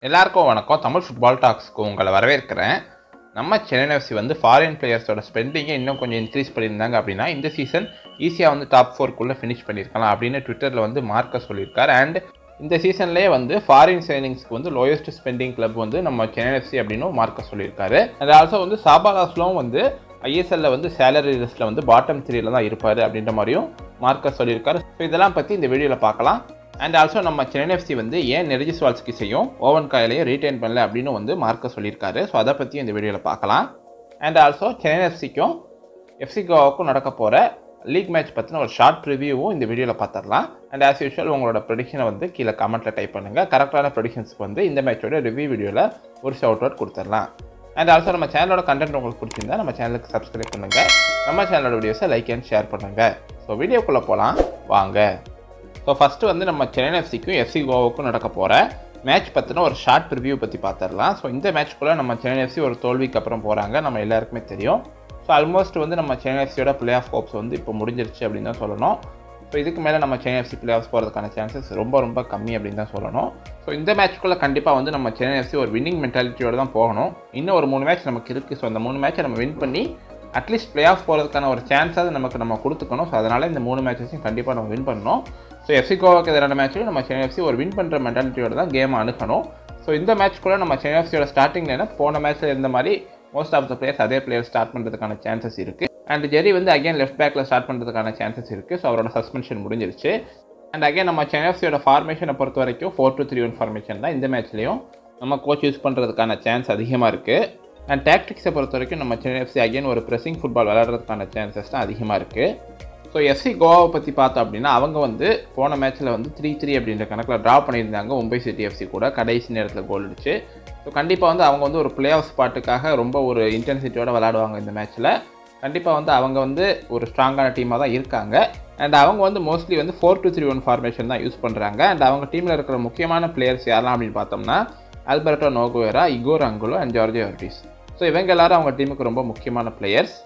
எல்லாருக்கும் வணக்கம் தமிழ் ஃபுட்பால் டாக்ஸ்க்கு உங்களை வரவேற்கிறேன் நம்ம சென்னை எஃப்சி வந்து ஃபாரின் பிளேயர்ஸோட ஸ்பெண்டிங்கை இன்னும் கொஞ்சம் இன்க்ரீஸ் பண்ணியிருந்தாங்க அப்படின்னா இந்த சீசன் ஈஸியாக வந்து டாப் ஃபோர்க்குள்ளே ஃபினிஷ் பண்ணியிருக்கலாம் அப்படின்னு ட்விட்டரில் வந்து மார்க்க சொல்லியிருக்கார் அண்ட் இந்த சீசன்லேயே வந்து ஃபாரின் சைனிங்ஸ்க்கு வந்து லோயஸ்ட் ஸ்பெண்டிங் கிளப் வந்து நம்ம சென்னை எஃப்சி அப்படின்னு மார்க்க சொல்லியிருக்காரு அண்ட் ஆல்சோ வந்து சாபாலாஸ்லும் வந்து ஐஎஸ்எல்ல வந்து சேலரி லிஸ்ட்டில் வந்து பாட்டம் த்ரீல தான் இருப்பார் அப்படின்ற மாதிரியும் மார்க்க சொல்லியிருக்காரு ஸோ இதெல்லாம் பற்றி இந்த வீடியோவில் பார்க்கலாம் அண்ட் ஆல்சோ நம்ம சென்னை எஃப்சி வந்து ஏன் நெரிஜிஸ் வால்ஸ்கிஸையும் ஓவன் காயிலையும் ரீட்டைன் பண்ணல அப்படின்னு வந்து மார்க்க சொல்லியிருக்காரு ஸோ அதை பற்றி இந்த வீடியோவில் பார்க்கலாம் அண்ட் ஆல்சோ சென்னை எஃப்சிக்கும் எஃப்சி கோவாவுக்கும் நடக்க போகிற லீக் மேட்ச் பற்றின ஒரு ஷார்ட் ரிவ்யூவும் இந்த வீடியோவில் பார்த்துடலாம் அண்ட் ஆஸ் யூஷுவல் உங்களோட ப்ரெடிக்ஷனை வந்து கீழே கமெண்ட்டில் டைப் பண்ணுங்கள் கரெக்டான ப்ரெடிக்ஷன்ஸ்க்கு வந்து இந்த மேட்சோட ரிவ்யூ வீடியோவில் ஒரு ஷவுட் அவுட் கொடுத்துடலாம் அண்ட் ஆல்சோ நம்ம சேனலோட கண்டென்ட் உங்களுக்கு பிடிச்சிருந்தா நம்ம சேனலுக்கு சப்ஸ்கிரைப் பண்ணுங்கள் நம்ம சேனலோட வீடியோஸை லைக் அண்ட் ஷேர் பண்ணுங்கள் ஸோ வீடியோக்குள்ளே போகலாம் வாங்க ஸோ ஃபஸ்ட்டு வந்து நம்ம சென்னை எஃப்சிக்கும் எஃப்சி கோவாவுக்கும் நடக்க போகிற மேட்ச் பற்றின ஒரு ஷார்ட் ரிவ்யூ பற்றி பார்த்துடலாம் ஸோ இந்த மேட்ச்க்குள்ளே நம்ம சென்னை எஃப்சி ஒரு தோல்விக்கு அப்புறம் போகிறாங்க நம்ம எல்லாருக்குமே தெரியும் ஸோ ஆல்மோஸ்ட் வந்து நம்ம சென்னை எஃப்சியோட பிளே ஆஃப் ஹோப்ஸ் வந்து இப்போ முடிஞ்சிருச்சு அப்படின்னு தான் சொல்லணும் ஸோ இதுக்கு மேலே நம்ம சென்னை எஃப்சி பிளே ஆஃப்ஸ் போகிறதுக்கான சான்சஸ் ரொம்ப ரொம்ப கம்மி அப்படின்னு தான் சொல்லணும் ஸோ இந்த மேட்ச்க்குள்ளே கண்டிப்பாக வந்து நம்ம சென்னை எஃப்சி ஒரு வின்னிங் மென்டாலிட்டியோட தான் போகணும் இன்னும் ஒரு மூணு மேட்ச் நமக்கு இருக்குது ஸோ அந்த மூணு மேட்ச்சை நம்ம வின் பண்ணி அட்லீஸ்ட் பிளே ஆஃப் போகிறதுக்கான ஒரு சான்ஸாவது நமக்கு நம்ம கொடுத்துக்கணும் ஸோ அதனால் இந்த மூணு மேட்சஸையும் கண்டிப்பாக நம்ம வின் பண்ணணும் ஸோ எஃப்சி கோவாக்கு எதிரான மேட்ச்லையும் நம்ம சென்னை எஃப்சி ஒரு வின் பண்ணுற மென்டாலிட்டியோட தான் கேம் அணுகணும் ஸோ இந்த மேட்ச் கூட நம்ம சென்னை எஃப்சியோட ஸ்டார்டிங் லைனை போன மேட்ச்சில் இருந்த மாதிரி மோஸ்ட் ஆஃப் த பிளேயர்ஸ் அதே பிளேயர் ஸ்டார்ட் பண்ணுறதுக்கான சான்சஸ் இருக்குது அண்ட் ஜெரி வந்து அகைன் லெஃப்ட் பேக்கில் ஸ்டார்ட் பண்ணுறதுக்கான சான்சஸ் இருக்குது ஸோ அவரோட சஸ்பென்ஷன் முடிஞ்சிருச்சு அண்ட் அகைன் நம்ம சென்னை எஃப்சியோட ஃபார்மேஷனை பொறுத்த வரைக்கும் four two three one formation தான் இந்த மேட்ச்லேயும் நம்ம கோச் யூஸ் பண்ணுறதுக்கான சான்ஸ் அதிகமாக இருக்குது அண்ட் டாக்டிக்ஸை பொறுத்த வரைக்கும் நம்ம சென்னை எஃப்சி அகைன் ஒரு ப்ரெஸிங் ஃபுட்பால் விளையாடுறதுக்கான சான்சஸ் தான் அதிகமாக இருக்குது ஸோ எஃப்சி கோவாவை பற்றி பார்த்தோம் அப்படின்னா அவங்க வந்து போன மேட்ச்சில் வந்து த்ரீ த்ரீ அப்படின்ற கணக்கில் ட்ரா பண்ணியிருந்தாங்க மும்பை சிட்டி எஃப்சி கூட கடைசி நேரத்தில் கோல் அடிச்சு ஸோ கண்டிப்பாக வந்து அவங்க வந்து ஒரு பிளே ஆஃப் ஸ்பாட்டுக்காக ரொம்ப ஒரு இன்டென்சிட்டியோட விளையாடுவாங்க இந்த மேட்ச்சில் கண்டிப்பாக வந்து அவங்க வந்து ஒரு ஸ்ட்ராங்கான டீமாக தான் இருக்காங்க அண்ட் அவங்க வந்து மோஸ்ட்லி வந்து four two three one formation தான் யூஸ் பண்ணுறாங்க அண்ட் அவங்க டீமில் இருக்கிற முக்கியமான பிளேயர்ஸ் யாரெல்லாம் அப்படின்னு பார்த்தோம்னா Alberto Noguera Igor Angulo and Jorge Ortiz so இவங்க எல்லாரும் அவங்க டீமுக்கு ரொம்ப முக்கியமான பிளேயர்ஸ்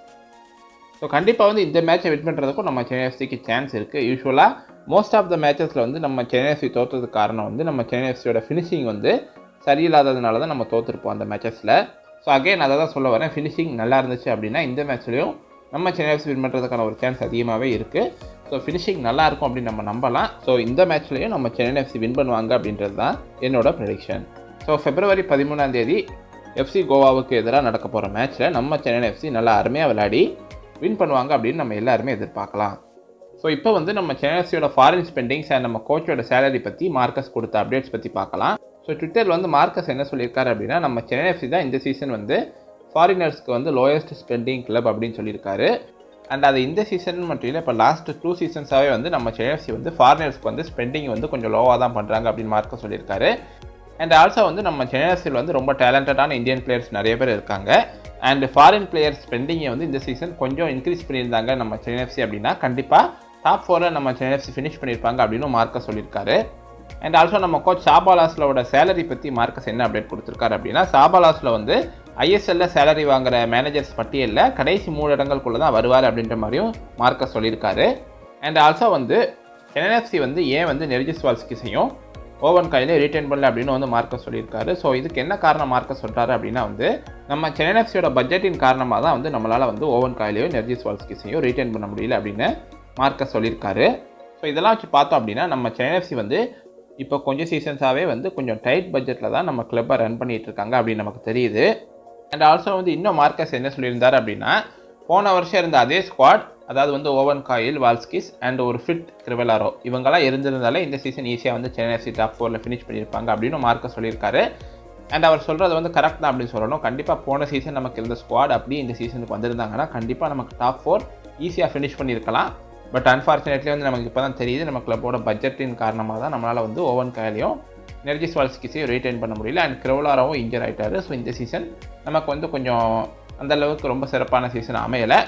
ஸோ கண்டிப்பாக வந்து இந்த மேட்சை வின் பண்ணுறதுக்கும் நம்ம சென்னை எஃப்சிக்கு சான்ஸ் இருக்குது யூஸ்வலாக மோஸ்ட் ஆஃப் த மேட்சஸில் வந்து நம்ம சென்னை எஃப்சி தோற்றதுக்கு காரணம் வந்து நம்ம சென்னை எஃப்சியோட ஃபினிஷிங் வந்து சரியில்லாததுனால தான் நம்ம தோற்றுருப்போம் அந்த மேட்சஸில் ஸோ அகைன் அதை தான் சொல்ல வரேன் ஃபினிஷிங் நல்லா இருந்துச்சு அப்படின்னா இந்த மேட்ச்லேயும் நம்ம சென்னை எஃப்சி வின் பண்ணுறதுக்கான ஒரு சான்ஸ் அதிகமாகவே இருக்குது ஸோ ஃபினிஷிங் நல்லா இருக்கும் அப்படின்னு நம்ம நம்பலாம் ஸோ இந்த மேட்ச்லேயும் நம்ம சென்னை எஃப்சி வின் பண்ணுவாங்க அப்படின்றது தான் என்னோட ப்ரெடிக்ஷன் ஸோ பிப்ரவரி பதிமூணாம் தேதி எஃப்சி கோவாவுக்கு எதிராக நடக்க போகிற மேட்ச்சில் நம்ம சென்னை எஃப்சி நல்லா அருமையாக விளையாடி வின் பண்ணுவாங்க அப்படின்னு நம்ம எல்லாருமே எதிர்பார்க்கலாம் ஸோ இப்போ வந்து நம்ம சென்னைசியோட ஃபாரின் ஸ்பெண்டிங்ஸ் அண்ட் நம்ம கோச்சோட சேலரி பற்றி மார்க்கஸ் கொடுத்த அப்டேட்ஸ் பற்றி பார்க்கலாம் ஸோ ட்விட்டரில் வந்து மார்க்கஸ் என்ன சொல்லியிருக்காரு அப்படின்னா நம்ம சென்னை எஃப்சி தான் இந்த சீசன் வந்து ஃபாரினர்ஸ்க்கு வந்து லோயஸ்ட் ஸ்பெண்டிங் கிளப் அப்படின்னு சொல்லியிருக்காரு அண்ட் அது இந்த சீசன் மட்டும் இல்லை இப்போ லாஸ்ட் டூ சீசன்ஸாகவே வந்து நம்ம சென்னை எஃப்சி வந்து ஃபாரினர்ஸ்க்கு வந்து ஸ்பெண்டிங் வந்து கொஞ்சம் லோவாக தான் பண்ணுறாங்க அப்படின்னு மார்க்க சொல்லியிருக்காரு அண்ட் ஆல்சோ வந்து நம்ம சென்னை எஃப்சியில் வந்து ரொம்ப டேலண்டடான இந்தியன் பிளேயர்ஸ் நிறைய பேர் இருக்காங்க அண்ட் ஃபாரின் பிளேயர்ஸ் ஸ்பெண்டிங்கை வந்து இந்த சீசன் கொஞ்சம் இன்க்ரீஸ் பண்ணியிருந்தாங்க நம்ம சென்னை எஃப்சி அப்படின்னா கண்டிப்பாக டாப் ஃபோரில் நம்ம சென்னை எஃப்சி ஃபினிஷ் பண்ணியிருப்பாங்க அப்படின்னு மார்க்க சொல்லியிருக்காரு அண்ட் ஆல்சோ நம்ம கோச் சாபாலாஸ்லோட சேலரி பற்றி மார்க்கஸ் என்ன அப்டேட் கொடுத்துருக்காரு அப்படின்னா சாபாலாஸில் வந்து ஐஎஸ்எல்ல சேலரி வாங்குற மேனேஜர்ஸ் பட்டியலில் கடைசி மூணு இடங்களுக்குள்ள தான் வருவார் அப்படின்ற மாதிரியும் மார்க்கஸ் சொல்லியிருக்காரு அண்ட் ஆல்சோ வந்து சென்னை எஃப்சி வந்து ஏன் வந்து நெர்ஜிஸ் வால்ஸ்கிஸையும் ஓவன் கையிலே ரீட்டைன் பண்ணல அப்படின்னு வந்து மார்க்கஸ் சொல்லியிருக்காரு ஸோ இதுக்கு என்ன காரணம் மார்க்கஸ் சொல்கிறாரு அப்படின்னா வந்து நம்ம சென்னை எஃப்சியோட பட்ஜெட்டின் காரணமாக தான் வந்து நம்மளால் வந்து ஓவன் காயிலையோ நெர்ஜிஸ் வால்ஸ்கிஸையும் ரீட்டைன் பண்ண முடியல அப்படின்னு மார்க்கஸ் சொல்லியிருக்காரு ஸோ இதெல்லாம் வச்சு பார்த்தோம் அப்படின்னா நம்ம சென்னை எஃப்சி வந்து இப்போ கொஞ்சம் சீசன்ஸாகவே வந்து கொஞ்சம் டைட் பட்ஜெட்டில் தான் நம்ம கிளப்பை ரன் பண்ணிகிட்டு இருக்காங்க அப்படின்னு நமக்கு தெரியுது அண்ட் ஆல்சோ வந்து இன்னும் மார்க்கஸ் என்ன சொல்லியிருந்தார் அப்படின்னா போன வருஷம் இருந்த அதே ஸ்குவாட் அதாவது வந்து ஓவன் காயில் வால்ஸ்கிஸ் அண்ட் ஒரு ஃபிட் கிரிவலாரோ இவங்கெல்லாம் இருந்திருந்தாலே இந்த சீசன் ஈஸியாக வந்து சென்னை எஃப்சி டாப் ஃபோரில் ஃபினிஷ் பண்ணியிருப்பாங்க அப்படின்னு மார்க்க சொல்லியிருக்காரு அண்ட் அவர் சொல்கிறது வந்து கரெக்ட் தான் அப்படின்னு சொல்லணும் கண்டிப்பாக போன சீசன் நமக்கு இருந்த ஸ்குவாட் அப்படியே இந்த சீசனுக்கு வந்திருந்தாங்கன்னா கண்டிப்பாக நமக்கு டாப் ஃபோர் ஈஸியாக ஃபினிஷ் பண்ணியிருக்கலாம் பட் அன்ஃபார்ச்சுனேட்லி வந்து நமக்கு இப்போ தான் தெரியுது நம்ம கிளப்போட பட்ஜெட்டின் காரணமாக தான் நம்மளால் வந்து ஓவன் காயிலையும் நெர்ஜிஸ் வால்ஸ்கிஸையும் ரீட்டைன் பண்ண முடியல அண்ட் கிரௌலாராவும் இன்ஜர் ஆகிட்டாரு ஸோ இந்த சீசன் நமக்கு வந்து கொஞ்சம் அந்த அளவுக்கு ரொம்ப சிறப்பான சீசன் அமையலை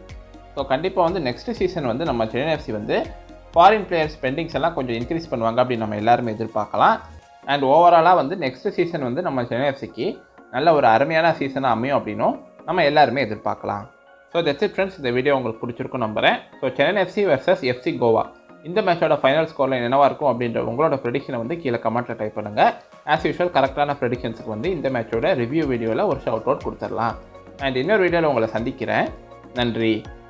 ஸோ கண்டிப்பாக வந்து நெக்ஸ்ட் சீசன் வந்து நம்ம சென்னை எஃப்சி வந்து ஃபாரின் பிளேயர் ஸ்பெண்டிங்ஸ் எல்லாம் கொஞ்சம் இன்க்ரீஸ் பண்ணுவாங்க அப்படின்னு நம்ம எல்லாருமே எதிர்பார்க்கலாம் அண்ட் ஓவராலாக வந்து நெக்ஸ்ட் சீசன் வந்து நம்ம சென்னை எஃப்சிக்கு நல்ல ஒரு அருமையான சீசனாக அமையும் அப்படின்னும் நம்ம எல்லாருமே எதிர்பார்க்கலாம் ஸோ தட்ஸ் இட் ஃப்ரெண்ட்ஸ் இந்த வீடியோ உங்களுக்கு பிடிச்சிருக்கும் நம்புறேன் so Chennai FC versus FC Goa இந்த மேட்சோட ஃபைனல் ஸ்கோரில் என்னவா இருக்கும் அப்படின்ற உங்களோட ப்ரெடிக்ஷனை வந்து கீழே கமெண்ட்டில் டைப் பண்ணுங்கள் ஆஸ் யூஷுவல் கரெக்டான ப்ரெடிக்ஷன்ஸுக்கு வந்து இந்த மேட்சோட ரிவ்யூ வீடியோவில் ஒரு ஷவுட் அவுட் கொடுத்துடலாம் அண்ட் இன்னொரு வீடியோவில் உங்களை சந்திக்கிறேன் நன்றி